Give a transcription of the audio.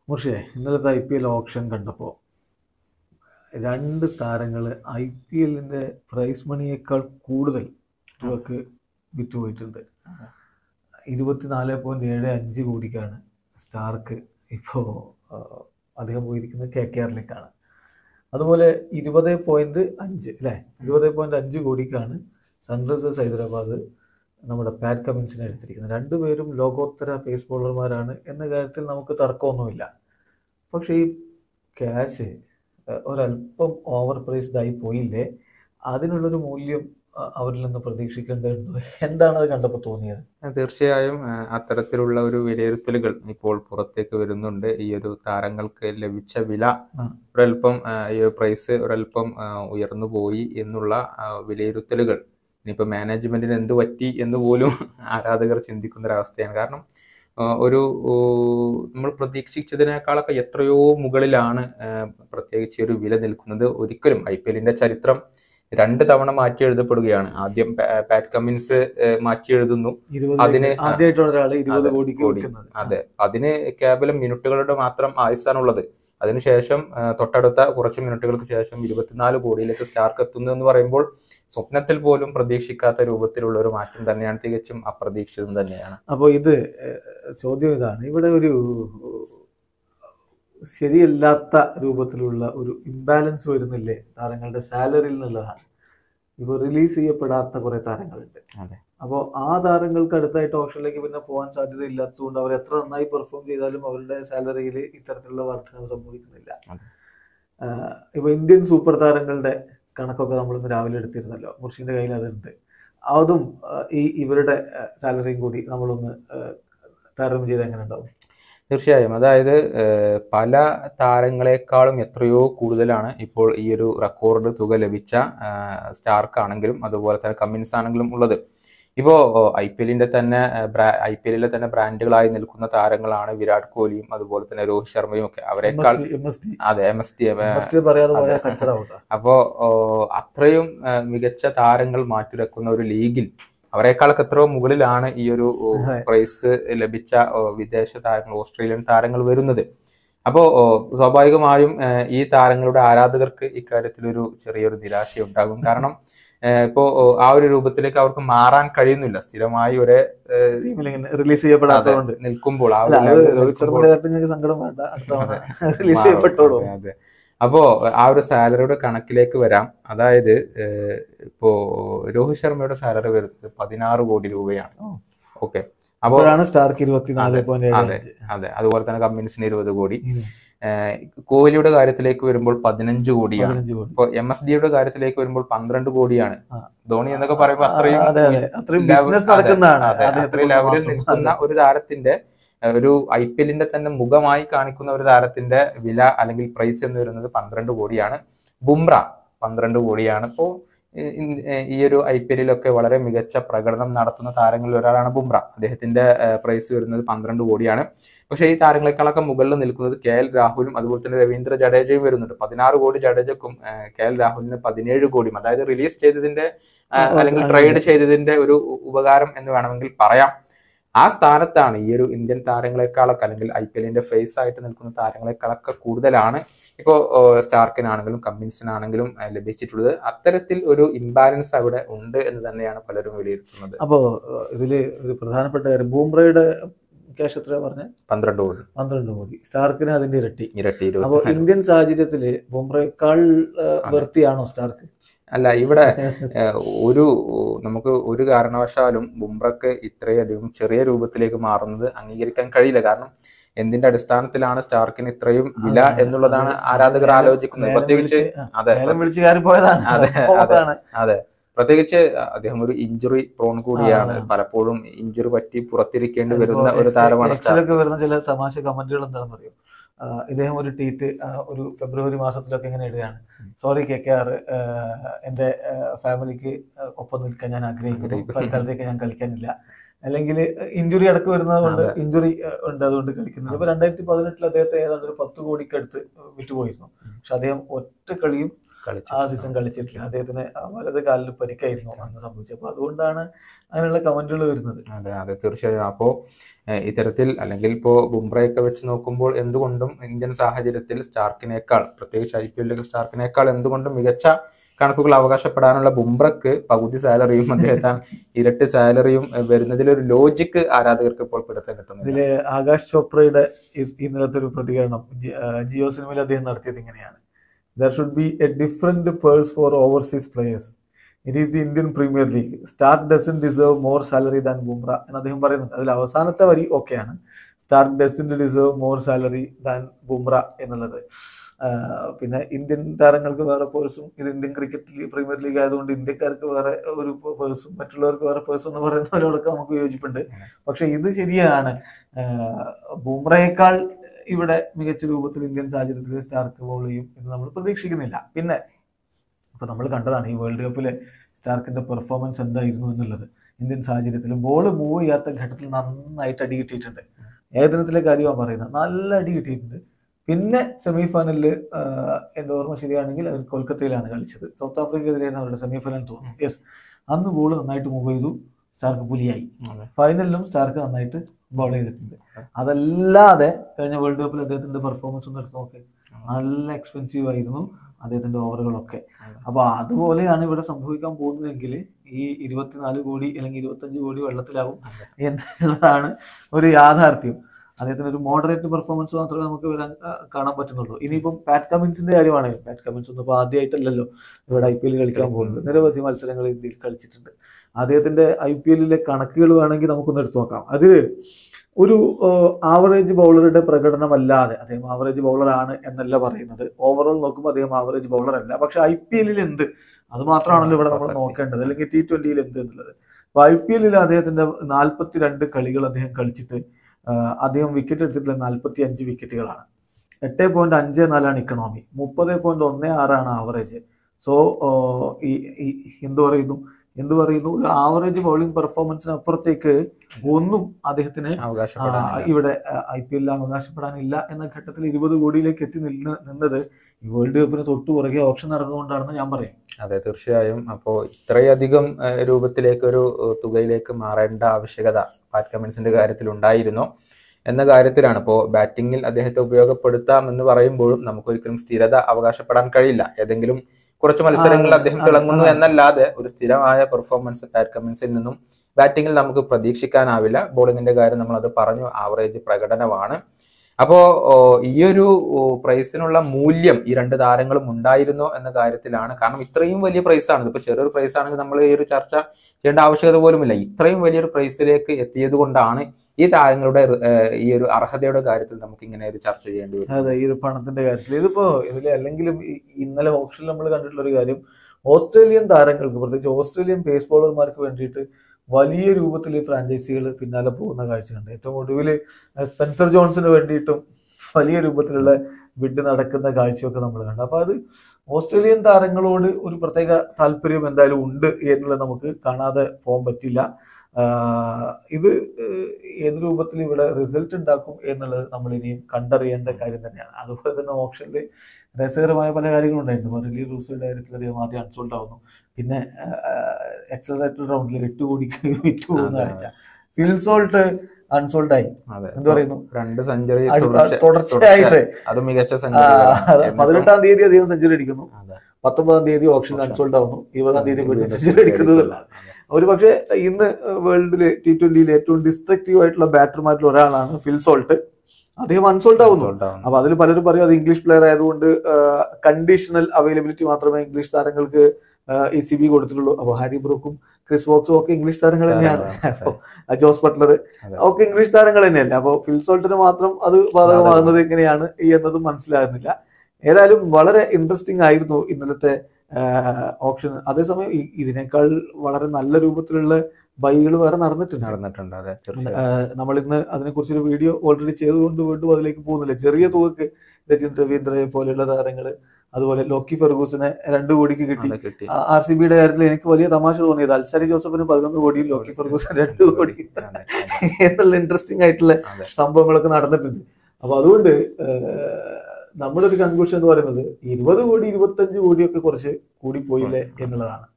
മുർഷിയെ ഇന്നലത്തെ I P L option കണ്ടപ്പോൾ രണ്ട് താരങ്ങൾ ഐ പി എല്ലിൻ്റെ പ്രൈസ് മണിയേക്കാൾ കൂടുതൽ രൂപക്ക് വിറ്റുപോയിട്ടുണ്ട് ഇരുപത്തിനാല് പോയിന്റ് ഏഴ് അഞ്ച് കോടിക്കാണ് സ്റ്റാർക്ക് ഇപ്പോൾ അദ്ദേഹം പോയിരിക്കുന്നത് കെ കെ ആറിലേക്കാണ് അതുപോലെ ഇരുപത് പോയിന്റ് അഞ്ച് അല്ലേ ഇരുപത് പോയിന്റ് അഞ്ച് കോടിക്കാണ് സൺറൈസേഴ്സ് ഹൈദരാബാദ് നമ്മുടെ പാറ്റ് കമിൻസിനെ എടുത്തിരിക്കുന്നത് രണ്ടുപേരും ലോകോത്തര പേസ് ബോളർമാരാണ് എന്ന കാര്യത്തിൽ നമുക്ക് തർക്കമൊന്നുമില്ല പക്ഷേ ഈ ക്യാഷ് ഒരല്പം ഓവർ പ്രൈസ്ഡ് ആയി പോയില്ലേ അതിനുള്ളൊരു മൂല്യം അഹ് അവരിൽ നിന്ന് പ്രതീക്ഷിക്കേണ്ടതുണ്ടോ എന്താണ് അത് കണ്ടപ്പോൾ തോന്നിയത് തീർച്ചയായും ആ, അത്തരത്തിലുള്ള ഒരു വിലയിരുത്തലുകൾ ഇപ്പോൾ പുറത്തേക്ക് വരുന്നുണ്ട് ഈ ഒരു താരങ്ങൾക്ക് ലഭിച്ച വില ആ. ഒരല്പം ആ, ഈ ഒരു പ്രൈസ് ഒരല്പം ആ, ഉയർന്നു പോയി എന്നുള്ള ആ, വിലയിരുത്തലുകൾ ഇനിയിപ്പോൾ മാനേജ്മെന്റിന് എന്ത് പറ്റി എന്ന് പോലും ആരാധകർ ചിന്തിക്കുന്ന ഒരവസ്ഥയാണ് കാരണം ആ, ഒരു ഓ, നമ്മൾ പ്രതീക്ഷിച്ചതിനേക്കാളൊക്കെ എത്രയോ മുകളിലാണ് ആ, പ്രത്യേകിച്ച് ഈ ഒരു വില നിൽക്കുന്നത് ഒരിക്കലും ഐ പി എല്ലിന്റെ ചരിത്രം രണ്ട് തവണ മാറ്റി എഴുതപ്പെടുകയാണ് ആദ്യം പാ- പാറ്റ് കമ്മിൻസ് ഏ, മാറ്റി എഴുതുന്നു ഇരുപത് അതിന് ആദ്യമായിട്ടാണ് ഒരാൾ ഇരുപത് അതെ, കോടിക്ക് കോടി. വിൽക്കുന്നത് അതെ അതിന് കേവലം മിനിറ്റുകളുടെ മാത്രം ആയുസാണുള്ളത് അതിനുശേഷം ആ, തൊട്ടടുത്ത കുറച്ച് മിനിറ്റുകൾക്ക് ശേഷം ഇരുപത്തിനാല് കോടിയിലേക്ക് സ്റ്റാർക്ക് എത്തുന്നു എന്ന് പറയുമ്പോൾ സ്വപ്നത്തിൽ പോലും പ്രതീക്ഷിക്കാത്ത രൂപത്തിലുള്ള ഒരു മാറ്റം തന്നെയാണ് തികച്ചും അപ്രതീക്ഷിതം തന്നെയാണ് അപ്പോൾ ഇത് ഏഹ്, ചോദ്യം ഇതാണ് ഇവിടെ ഒരു ശരിയല്ലാത്ത രൂപത്തിലുള്ള ഒരു ഇംബാലൻസ് വരുന്നില്ലേ താരങ്ങളുടെ സാലറിയിൽ നിന്നുള്ളതാണ് ഇപ്പോൾ റിലീസ് ചെയ്യപ്പെടാത്ത കുറെ താരങ്ങളുണ്ട് അതെ. അപ്പോൾ ആ താരങ്ങൾക്ക് അടുത്തായിട്ട് ഓപ്ഷനിലേക്ക് പിന്നെ പോകാൻ സാധ്യത ഇല്ലാത്തതുകൊണ്ട് അവർ എത്ര നന്നായി പെർഫോം ചെയ്താലും അവരുടെ സാലറിയിൽ ഇത്തരത്തിലുള്ള വർധനവ് സംഭവിക്കുന്നില്ല അതെ. ആഹ് ഇപ്പോൾ ഇന്ത്യൻ സൂപ്പർ താരങ്ങളുടെ കണക്കൊക്കെ നമ്മൾ ഇന്ന് രാവിലെ എടുത്തിരുന്നല്ലോ മുർഷിന്റെ കയ്യിൽ അതുണ്ട് അതും ആഹ് ഈ ഇവരുടെ സാലറിയും കൂടി നമ്മളൊന്ന് ആഹ് താരതമ്യം ചെയ്ത് എങ്ങനെ ഉണ്ടാവും തീർച്ചയായും അതായത് ഏഹ്, പല താരങ്ങളെക്കാളും എത്രയോ കൂടുതലാണ് ഇപ്പോൾ ഈ ഒരു റെക്കോർഡ് തുക ലഭിച്ച ആഹ്, സ്റ്റാർക്ക് ആണെങ്കിലും അതുപോലെ തന്നെ കമ്മിൻസ് ആണെങ്കിലും ഉള്ളത് ഇപ്പോൾ ഐ പി എല്ലിന്റെ തന്നെ ഐ പി എല്ലിലെ തന്നെ ബ്രാൻഡുകളായി നിൽക്കുന്ന താരങ്ങളാണ് വിരാട് കോഹ്ലിയും അതുപോലെ തന്നെ രോഹിത് ശർമ്മയും ഒക്കെ അവരെക്കാൾ അതെ എം എസ് ടി പറയാതെ പോയാൽ അതെ. കച്ചറാവൂട്ടാ അപ്പോ ഓ, അത്രയും ആ, മികച്ച താരങ്ങൾ മാറ്റിവെക്കുന്ന ഒരു ലീഗിൽ അവരെക്കാളൊക്കെ എത്രയോ മുകളിലാണ് ഈ ഒരു ഓ, അതെ. പ്രൈസ് ലഭിച്ച ഓ, വിദേശ താരങ്ങൾ ഓസ്ട്രേലിയൻ താരങ്ങൾ വരുന്നത് അപ്പോ ഓ, സ്വാഭാവികമായും ആ, ഈ താരങ്ങളുടെ ആരാധകർക്ക് ഇക്കാര്യത്തിൽ ഒരു ചെറിയൊരു നിരാശയുണ്ടാകും കാരണം ആ, ഇപ്പോ ഓ, ആ ഒരു രൂപത്തിലേക്ക് അവർക്ക് മാറാൻ കഴിയുന്നില്ല സ്ഥിരമായി ഒരേ ആ, ടീമിൽ ഇങ്ങനെ റിലീസ് ചെയ്യപ്പെടാത്തതുകൊണ്ട് നിൽക്കുമ്പോൾ ആ അല്ല ഒരു അത് ലെവലിൽ രോഹിത് നിൽക്കുമ്പോൾ ശർമ്മയുടെ കാര്യത്തിൽ നിങ്ങൾക്ക് സങ്കടം വേണ്ട അടുത്ത തവണ റിലീസ് മാറും. ചെയ്യപ്പെട്ടോളൂ അതെ, അതെ. അപ്പോ ആ ഒരു സാലറിയുടെ കണക്കിലേക്ക് വരാം അതായത് ഏഹ്, ഇപ്പോ രോഹിത് ശർമ്മയുടെ സാലറി വരുന്നത് പതിനാറ് കോടി രൂപയാണ് ഓ. ഓക്കെ അപ്പോ അപ്പോഴാണ് സ്റ്റാർക്ക് ഇരുപത്തിനാല് പോയിന്റ് ഏഴ് അതെ. അഞ്ച്. അതെ അതുപോലെ തന്നെ കമ്മിൻസിന് ഇരുപത് കോടി ഉം. ഏഹ്, കോഹ്ലിയുടെ കാര്യത്തിലേക്ക് വരുമ്പോൾ പതിനഞ്ച് കോടിയാണ് പതിനഞ്ച് കോടി ഇപ്പൊ എം എസ് ഡിയുടെ കാര്യത്തിലേക്ക് വരുമ്പോൾ പന്ത്രണ്ട് കോടിയാണ് ആ. ധോണി എന്നൊക്കെ പറയുമ്പോൾ അത്രയും അതെ അതെ അത്രയും ലെവൽ- ബിസിനസ് അതെ, നടക്കുന്നതാണ് അതെ, അദ്ദേഹത്തെ അത്രയും കൊണ്ട് ലെവലിൽ മാത്രം. നിൽക്കുന്ന ഒരു താരത്തിന്റെ ഏഹ്, ഒരു ഐ പി എല്ലിന്റെ തന്നെ മുഖമായി കാണിക്കുന്ന ഒരു താരത്തിന്റെ വില അല്ലെങ്കിൽ പ്രൈസ് എന്ന് വരുന്നത് പന്ത്രണ്ട് കോടിയാണ് ബുംറ പന്ത്രണ്ട് കോടിയാണ് ഇപ്പോൾ ഈ ഒരു ഐ പി എല്ലിലൊക്കെ വളരെ മികച്ച പ്രകടനം നടത്തുന്ന താരങ്ങളിൽ ഒരാളാണ് ബുംറ അദ്ദേഹത്തിന്റെ പ്രൈസ് വരുന്നത് പന്ത്രണ്ട് കോടിയാണ് പക്ഷേ ഈ താരങ്ങളെക്കാളൊക്കെ മുകളിൽ നിൽക്കുന്നത് കെ എൽ രാഹുലും അതുപോലെ തന്നെ രവീന്ദ്ര ജഡേജയും വരുന്നുണ്ട് പതിനാറ് കോടി ജഡേജക്കും ഏഹ്, കെ എൽ രാഹുലിന് പതിനേഴ് കോടിയും അതായത് റിലീസ് ചെയ്തതിന്റെ ആ, ആ, അല്ലെങ്കിൽ അങ്ങനെ. ട്രേഡ് ചെയ്തതിന്റെ ഒരു ഉ- ഉപകാരം എന്ന് വേണമെങ്കിൽ പറയാം ആ സ്ഥാനത്താണ് ഈ ഒരു ഇന്ത്യൻ താരങ്ങളെക്കാളൊക്കെ അല്ലെങ്കിൽ ഐ പി എല്ലിന്റെ ഫേസ് ആയിട്ട് നിൽക്കുന്ന താരങ്ങളെക്കാളൊക്കെ കൂടുതലാണ് ഇപ്പോൾ സ്റ്റാർക്കിനാണെങ്കിലും കമ്മിൻസിനാണെങ്കിലും ആ, ലഭിച്ചിട്ടുള്ളത് അത്തരത്തിൽ ഒരു ഇംബാലൻസ് അവിടെ ഉണ്ട് എന്ന് തന്നെയാണ് പലരും വിലയിരുത്തുന്നത് അപ്പോ ഏഹ്, ഇതില് ഒരു പ്രധാനപ്പെട്ട കാര്യം ബൂംറയുടെ ക്യാഷ് എത്ര പറഞ്ഞ പന്ത്രണ്ട് കോടി പന്ത്രണ്ട് കോടി സ്റ്റാർക്കിന് അതിന്റെ ഇരട്ടി ഇരട്ടി അപ്പോ ഇരുപത്തി ഇന്ത്യൻ സാഹചര്യത്തില് ബൂംറയേക്കാൾ ഏഹ്, അതെ. വൃത്തിയാണോ സ്റ്റാർക്ക് അല്ല ഇവിടെ ഏഹ്, ഒരു നമുക്ക് ഒരു കാരണവശാലും ബുംറക്ക് ഇത്രയധികം ചെറിയ രൂപത്തിലേക്ക് മാറുന്നത് അംഗീകരിക്കാൻ കഴിയില്ല കാരണം എന്തിന്റെ അടിസ്ഥാനത്തിലാണ് സ്റ്റാർക്കിന് ഇത്രയും വില അതെ, എന്നുള്ളതാണ് അതെ. ആരാധകർ ലേലം ആലോചിക്കുന്നത് ലേലം പ്രത്യേകിച്ച് വിളിച്ച്, ആ, അതെ ലേലം വിളിച്ച് കയറി പോയതാണ് അതെ, പോയതാണ്. അതെ പ്രത്യേകിച്ച് അദ്ദേഹം ഒരു ഇഞ്ചുറി പ്രോൺ കൂടിയാണ് ആ. പലപ്പോഴും ഇഞ്ചുറി പറ്റി പുറത്തിരിക്കേണ്ടി ഇപ്പോ വരുന്ന ഒരു എക്സ് താരമാണ് സ്റ്റാർ എക്സിലൊക്കെ വരുന്ന ചില തമാശ കമന്റുകൾ എന്താണെന്ന് അറിയോ ഇദ്ദേഹം ഒരു ട്വീറ്റ് ഒരു ഫെബ്രുവരി മാസത്തിലൊക്കെ ഇങ്ങനെ ഇടുകയാണ് സോറി കെ കെ ആർ എന്റെ ഫാമിലിക്ക് ഒപ്പം നിൽക്കാൻ ഞാൻ ആഗ്രഹിക്കുന്നു ആഗ്രഹിക്കുന്നു. തൽക്കാലത്തേക്ക് ഞാൻ കളിക്കാനില്ല അല്ലെങ്കിൽ ഇഞ്ചുറി അടക്കം വരുന്നത് കൊണ്ട് അതെ. ഇഞ്ചുറി ഉണ്ട് അതുകൊണ്ട് കളിക്കുന്നില്ല ഇപ്പൊ രണ്ടായിരത്തി പതിനെട്ടിൽ അദ്ദേഹത്തെ ഏതാണ്ട് ഒരു പത്ത് കോടിക്ക് അടുത്ത് വിറ്റുപോയിരുന്നു പക്ഷെ അദ്ദേഹം ഒറ്റ കളിയും കളിച്ചു ആ സീസൺ കളിച്ചിട്ടില്ല അദ്ദേഹത്തിന് ആ വലത് കാലിൽ പരിക്കായിരുന്നു അന്ന് സംഭവിച്ചത് അപ്പൊ അതുകൊണ്ടാണ് അങ്ങനെയുള്ള കമന്റുകൾ വരുന്നത് അതെ അതെ തീർച്ചയായും അപ്പോൾ ഇത്തരത്തിൽ അല്ലെങ്കിൽ ഇപ്പോൾ ബുംറയൊക്കെ വെച്ച് നോക്കുമ്പോൾ എന്തുകൊണ്ടും ഇന്ത്യൻ സാഹചര്യത്തിൽ സ്റ്റാർക്കിനേക്കാൾ പ്രത്യേകിച്ച് ഐ പി എല്ലിലെ സ്റ്റാർക്കിനേക്കാൾ എന്തുകൊണ്ടും മികച്ച കണക്കുകൾ അവകാശപ്പെടാനുള്ള ബുംറക്ക് പകുതി സാലറിയും അദ്ദേഹത്തിന് ഇരട്ടി സാലറിയും ഏഹ്, വരുന്നതിലൊരു ലോജിക്ക് ആരാധകർക്ക് ഇപ്പോൾ പിടുത്തം കിട്ടുന്നില്ല ഇതില് ആകാശ് ചോപ്രയുടെ ഇ- ഇന്നലത്തെ ഒരു പ്രതികരണം ജി- ആ, ജിയോ സിനിമയിൽ അദ്ദേഹം നടത്തിയത് ഇങ്ങനെയാണ് they should be a different purse for overseas players it is the Indian Premier League Starc doesn't deserve more salary than Bumrah എന്ന് അദ്ദേഹം പറയുന്നുണ്ട് അതിൽ അവസാനത്തെ വരി ഓക്കെയാണ് Starc doesn't deserve more salary than Bumrah എന്നുള്ളത് ആ, പിന്നെ ഇന്ത്യൻ താരങ്ങൾക്ക് വേറെ പേഴ്സും ഇത് ഇന്ത്യൻ ക്രിക്കറ്റ് പ്രീമിയർ ലീഗ് ആയതുകൊണ്ട് ഇന്ത്യക്കാർക്ക് വേറെ ഒരു പേഴ്സും മറ്റുള്ളവർക്ക് വേറെ പേഴ്സും എന്ന് പറയുന്നവരോടൊക്കെ നമുക്ക് യോജിപ്പുണ്ട് പക്ഷെ ഇത് ശരിയാണ് ആഹ് ബൂമ്രയേക്കാൾ ഇവിടെ മികച്ച രൂപത്തിൽ ഇന്ത്യൻ സാഹചര്യത്തിൽ സ്റ്റാർക്ക് ബോൾ ചെയ്യും എന്ന് നമ്മൾ പ്രതീക്ഷിക്കുന്നില്ല പിന്നെ ഇപ്പൊ നമ്മൾ കണ്ടതാണ് ഈ വേൾഡ് കപ്പിലെ സ്റ്റാർക്കിന്റെ പെർഫോമൻസ് എന്തായിരുന്നു എന്നുള്ളത് ഇന്ത്യൻ സാഹചര്യത്തിൽ ബോൾ മൂവ് ചെയ്യാത്ത ഘട്ടത്തിൽ നന്നായിട്ട് അടി കിട്ടിയിട്ടുണ്ട് ഏകദിനത്തിലെ കാര്യമാണ് പറയുന്നത് നല്ല അടി കിട്ടിയിട്ടുണ്ട് പിന്നെ സെമി ഫൈനലിൽ എൻ്റെ ഓർമ്മ ശരിയാണെങ്കിൽ അവർ കൊൽക്കത്തയിലാണ് കളിച്ചത് സൗത്ത് ആഫ്രിക്കയ്ക്കെതിരെയാണ് അവരുടെ സെമി ഫൈനൽ തോന്നുന്നു യെസ് അന്ന് ബോൾ നന്നായിട്ട് മൂവ് ചെയ്തു സ്റ്റാർക്ക് പുലിയായി അതെ. ഫൈനലിലും സ്റ്റാർക്ക് നന്നായിട്ട് ബോൾ ചെയ്തിട്ടുണ്ട് അതല്ലാതെ കഴിഞ്ഞ വേൾഡ് കപ്പിൽ അദ്ദേഹത്തിന്റെ പെർഫോമൻസ് ഒന്ന് എടുത്ത് നോക്കി നല്ല എക്സ്പെൻസീവ് ആയിരുന്നു അദ്ദേഹത്തിന്റെ ഓവറുകളൊക്കെ അതെ. അപ്പൊ അതുപോലെയാണ് ഇവിടെ സംഭവിക്കാൻ പോകുന്നതെങ്കിൽ ഈ ഇരുപത്തിനാല് കോടി അല്ലെങ്കിൽ ഇരുപത്തഞ്ച് കോടി വെള്ളത്തിലാവും അതെ. എന്നുള്ളതാണ് ഒരു യാഥാർത്ഥ്യം അദ്ദേഹത്തിന് ഒരു മോഡറേറ്റ് പെർഫോമൻസ് മാത്രമേ നമുക്ക് വരാൻ ആ, കാണാൻ പറ്റുന്നുള്ളൂ ഇനിയിപ്പം പാറ്റ് കമിൻസിന്റെ കാര്യമാണ് പാറ്റ് കമിൻസ് ഒന്നും ഇപ്പോൾ ആദ്യമായിട്ടല്ലല്ലോ ഇവിടെ ഐ പി എൽ കളിക്കാൻ പോകുന്നത് നിരവധി മത്സരങ്ങൾ ഇന്ത്യയിൽ കളിച്ചിട്ടുണ്ട് അദ്ദേഹത്തിന്റെ ഐ പി എല്ലിലെ കണക്കുകൾ വേണമെങ്കിൽ നമുക്കൊന്ന് എടുത്തു നോക്കാം അതിൽ ഒരു ആവറേജ് ബൗളറുടെ പ്രകടനമല്ലാതെ അദ്ദേഹം ആവറേജ് ബൗളറാണ് എന്നല്ല പറയുന്നത് ഓവറോൾ നോക്കുമ്പോൾ അദ്ദേഹം ആവറേജ് ബൗളർ അല്ല പക്ഷെ ഐ പി എല്ലിൽ എന്ത് അത് മാത്രമാണല്ലോ ഇവിടെ നമ്മൾ പ്രസക്തി. നോക്കേണ്ടത് അല്ലെങ്കിൽ ടി ട്വന്റിയിൽ എന്ത് എന്നുള്ളത് അപ്പൊ ഐ പി എല്ലിൽ അദ്ദേഹത്തിന്റെ നാൽപ്പത്തി രണ്ട് കളികൾ അദ്ദേഹം കളിച്ചിട്ട് ആ, അദ്ദേഹം വിക്കറ്റ് എടുത്തിട്ടുള്ള നാൽപ്പത്തി അഞ്ച് വിക്കറ്റുകളാണ് എട്ട് പോയിന്റ് അഞ്ച് നാലാണ് ഇക്കണോമി മുപ്പത് പോയിന്റ് ഒന്ന് ആറാണ് ആവറേജ് സോ ഈ ഈ- എന്ത് പറയുന്നു എന്ത് പറയുന്നു ഒരു ആവറേജ് ബൗളിംഗ് പെർഫോമൻസിന് അപ്പുറത്തേക്ക് ഒന്നും അദ്ദേഹത്തിന് ആ, അവകാശപ്പെടാൻ ഇവിടെ ഐ പി എല്ലിൽ അവകാശപ്പെടാനില്ല എന്ന ഘട്ടത്തിൽ ഇരുപത് കോടിയിലേക്ക് എത്തി നിന്ന് നിന്നത് ഈ വേൾഡ് കപ്പിന് തൊട്ടു പുറകെ ഓപ്ഷൻ നടന്നുകൊണ്ടാണെന്ന് ഞാൻ പറയും അതെ തീർച്ചയായും അപ്പോൾ ഇത്രയധികം ഏഹ്, രൂപത്തിലേക്ക് ഒരു ഏഹ്, തുകയിലേക്ക് മാറേണ്ട ആവശ്യകത പാറ്റ് കമിൻസിന്റെ കാര്യത്തിൽ ഉണ്ടായിരുന്നോ എന്ന കാര്യത്തിലാണ് ഇപ്പോൾ ബാറ്റിങ്ങിൽ അദ്ദേഹത്തെ ഉപയോഗപ്പെടുത്താം എന്ന് പറയുമ്പോഴും നമുക്കൊരിക്കലും സ്ഥിരത അവകാശപ്പെടാൻ കഴിയില്ല ഏതെങ്കിലും കുറച്ച് മത്സരങ്ങളിൽ ആ, അദ്ദേഹം ആ, തിളങ്ങുന്നു ആ. എന്നല്ലാതെ ഒരു സ്ഥിരമായ പെർഫോമൻസ് പാറ്റ് കമിൻസിൽ നിന്നും ബാറ്റിങ്ങിൽ നമുക്ക് പ്രതീക്ഷിക്കാനാവില്ല ബോളിങ്ങിന്റെ കാര്യം നമ്മൾ അത് പറഞ്ഞു ആവറേജ് പ്രകടനമാണ് അപ്പോ ഓ, ഈ ഒരു ഓ, പ്രൈസിനുള്ള മൂല്യം ഈ രണ്ട് താരങ്ങളും ഉണ്ടായിരുന്നോ എന്ന കാര്യത്തിലാണ് കാരണം ഇത്രയും വലിയ പ്രൈസാണ് ഇപ്പൊ ചെറിയൊരു പ്രൈസ് ആണെങ്കിൽ നമ്മൾ ഈ ഒരു ചർച്ച ചെയ്യേണ്ട ആവശ്യകത പോലുമില്ല ഇത്രയും വലിയൊരു പ്രൈസിലേക്ക് എത്തിയത് കൊണ്ടാണ് ഈ താരങ്ങളുടെ ഏഹ്, ഈ ഒരു അർഹതയുടെ കാര്യത്തിൽ നമുക്ക് ഇങ്ങനെ ഒരു ചർച്ച ചെയ്യേണ്ടി വരും അതെ ഈ ഒരു പണത്തിന്റെ കാര്യത്തിൽ ഇതിപ്പോ ഇതിൽ അല്ലെങ്കിലും ഈ- ഇന്നലെ ഓപ്ഷനിൽ നമ്മൾ കണ്ടിട്ടുള്ള ഒരു കാര്യം ഓസ്ട്രേലിയൻ താരങ്ങൾക്ക് പ്രത്യേകിച്ച് ഓസ്ട്രേലിയൻ പേസ് ബോളർമാർക്ക് വേണ്ടിയിട്ട് വലിയ രൂപത്തിൽ ഈ ഫ്രാഞ്ചൈസികൾ പിന്നാലെ പോകുന്ന കാഴ്ച കണ്ട് ഏറ്റവും ഒടുവിൽ സ്പെൻസർ ജോൺസിന് വേണ്ടിയിട്ടും വലിയ രൂപത്തിലുള്ള വിഡ് നടക്കുന്ന കാഴ്ചയൊക്കെ നമ്മൾ കണ്ടു അപ്പൊ അത് ഓസ്ട്രേലിയൻ താരങ്ങളോട് ഒരു പ്രത്യേക താല്പര്യം എന്തായാലും ഉണ്ട് എന്നുള്ളത് നമുക്ക് കാണാതെ പോകാൻ പറ്റില്ല ആഹ് ഇത് ഏഹ് ഏത് രൂപത്തിൽ ഇവിടെ റിസൾട്ട് ഉണ്ടാക്കും എന്നുള്ളത് നമ്മൾ ഇനിയും കണ്ടറിയേണ്ട കാര്യം തന്നെയാണ് അതുപോലെ തന്നെ ഓപ്ഷനിൽ രസകരമായ പല കാര്യങ്ങളും ഉണ്ടായിരുന്നു റിലീവ് റൂസിയുടെ കാര്യത്തിൽ അദ്ദേഹം ആദ്യം അൺസോൾഡ് ആവുന്നു പിന്നെ എക്സലറേറ്റഡ് റൗണ്ടിൽ എട്ട് കോടിക്ക് വിറ്റ് പോകുന്ന അതെ, കാഴ്ച ഫിൽസോൾട്ട് അൺസോൾഡ് ആയി അതെ എന്ത് പറയുന്നു രണ്ട് സെഞ്ചുറി അടുത്ത- തുടർച്ചയായിട്ട് അത് മികച്ച ആ, സെഞ്ചുറി അത് പതിനെട്ടാം തീയതി അദ്ദേഹം സെഞ്ചുറി അടിക്കുന്നു അതെ പത്തൊമ്പതാം തീയതി ഓപ്ഷൻ Auction. അൺസോൾഡ് ആവുന്നു ഇരുപതാം തീയതി വീണ്ടും വീണ്ടും സെഞ്ചുറി അടിക്കുന്നതല്ല ഒരു പക്ഷേ ഇന്ന് വേൾഡില് ടി ട്വന്റിയിൽ ഏറ്റവും ഡിസ്ട്രക്റ്റീവ് ആയിട്ടുള്ള ബാറ്റർമാരിൽ ഒരാളാണ് ഫിൽ സോൾട്ട് അദ്ദേഹം അൺസോൾഡ് ആവുന്നു Result ആവുന്നു. അപ്പൊ അതിൽ പലരും പറയും അത് ഇംഗ്ലീഷ് പ്ലെയർ ആയതുകൊണ്ട് കണ്ടീഷണൽ അവൈലബിലിറ്റി മാത്രമേ ഇംഗ്ലീഷ് താരങ്ങൾക്ക് ഇ സി ബി കൊടുത്തിട്ടുള്ളൂ അപ്പൊ ഹാരി ബ്രൂക്കും ക്രിസ് വോക്സും ഒക്കെ ഇംഗ്ലീഷ് താരങ്ങൾ തന്നെയാണ് അപ്പൊ ആ ജോസ് ബട്ട്ലർ അതെ. ഒക്കെ ഇംഗ്ലീഷ് താരങ്ങൾ തന്നെയല്ല അപ്പൊ ഫിൽസോൾട്ടിന് മാത്രം അത് ബാധകമാകുന്നത് എങ്ങനെയാണ് എന്നതും മനസ്സിലാകുന്നില്ല ഏതായാലും വളരെ ഇൻട്രസ്റ്റിംഗ് ആയിരുന്നു ഇന്നലത്തെ ഓപ്ഷൻ അതേസമയം ഇ- ഇതിനേക്കാൾ വളരെ നല്ല രൂപത്തിലുള്ള ബൈകൾ വേറെ നടന്നിട്ടുണ്ട് നടന്നിട്ടുണ്ട് അതെ തീർച്ചയായും നമ്മൾ ഇന്ന് അതിനെക്കുറിച്ചൊരു വീഡിയോ ഓൾറെഡി ചെയ്തുകൊണ്ട് വീണ്ടും അതിലേക്ക് പോകുന്നില്ല ചെറിയ തുകക്ക് രജിൻ രവീന്ദ്രയെ പോലെയുള്ള താരങ്ങൾ അതുപോലെ ലോക്കി ഫെർഗൂസിനെ രണ്ടു കോടിക്ക് കിട്ടി അത് കിട്ടി ആർ സി ബിയുടെ കാര്യത്തിൽ എനിക്ക് വലിയ തമാശ തോന്നിയത് അൽസരി ജോസഫിന് പതിനൊന്ന് കോടിയും ലോക്കി ഫെർഗൂസിന് രണ്ടു കോടി അതെ, അതെ, എന്നുള്ള ഇൻട്രസ്റ്റിംഗ് ആയിട്ടുള്ള അതെ. സംഭവങ്ങളൊക്കെ നടന്നിട്ടുണ്ട് അപ്പൊ അതുകൊണ്ട് ഏഹ്, നമ്മുടെ ഒരു കൺക്ലൂഷൻ എന്ന് പറയുന്നത് ഇരുപത് കോടി ഇരുപത്തഞ്ച് കോടിയൊക്കെ കുറച്ച് കൂടിപ്പോയില്ലേ എന്നുള്ളതാണ്